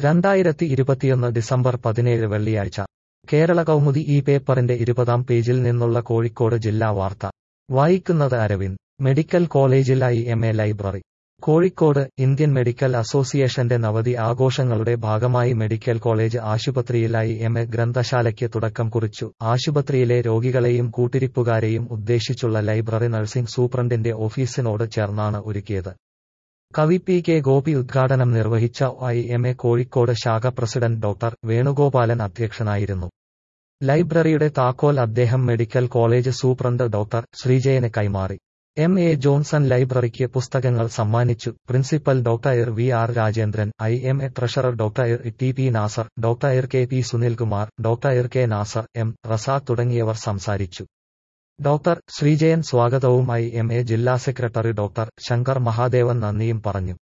രണ്ടായിരത്തി ഇരുപത്തിയൊന്ന് ഡിസംബർ പതിനേഴ് വെള്ളിയാഴ്ച കേരള കൗമുദി ഈ പേപ്പറിന്റെ ഇരുപതാം പേജിൽ നിന്നുള്ള കോഴിക്കോട് ജില്ലാ വാർത്ത വായിക്കുന്നത് അരവിന്ദ് മെഡിക്കൽ കോളേജിലായി M A library Kozhikode Indian medical അസോസിയേഷന്റെ നവതി ആഘോഷങ്ങളുടെ ഭാഗമായി മെഡിക്കൽ കോളേജ് ആശുപത്രിയിലായി എം എ ഗ്രന്ഥശാലയ്ക്ക് തുടക്കം കുറിച്ചു ആശുപത്രിയിലെ രോഗികളെയും കൂട്ടിരിപ്പുകാരെയും ഉദ്ദേശിച്ചുള്ള ലൈബ്രറി നഴ്സിംഗ് സൂപ്രണ്ടിന്റെ ഓഫീസിനോട് ചേർന്നാണ് ഒരുക്കിയത് കവി പി കെ ഗോപി ഉദ്ഘാടനം നിർവഹിച്ച ഐ എം എ കോഴിക്കോട് ശാഖ പ്രസിഡന്റ് ഡോക്ടർ വേണുഗോപാലൻ അധ്യക്ഷനായിരുന്നു ലൈബ്രറിയുടെ താക്കോൽ അദ്ദേഹം മെഡിക്കൽ കോളേജ് സൂപ്രണ്ട് ഡോക്ടർ ശ്രീജയന് കൈമാറി എം എ ജോൺസൺ ലൈബ്രറിക്ക് പുസ്തകങ്ങൾ സമ്മാനിച്ചു principal doctor V R Rajendran I M A treasurer doctor T P Nasar doctor K P Sunilkumar doctor K Nasar M Razak തുടങ്ങിയവർ സംസാരിച്ചു ഡോക്ടർ ശ്രീജയൻ സ്വാഗതവും ഐ എം എ ജില്ലാ സെക്രട്ടറി ഡോക്ടർ ശങ്കർ മഹാദേവൻ നന്ദിയും പറഞ്ഞു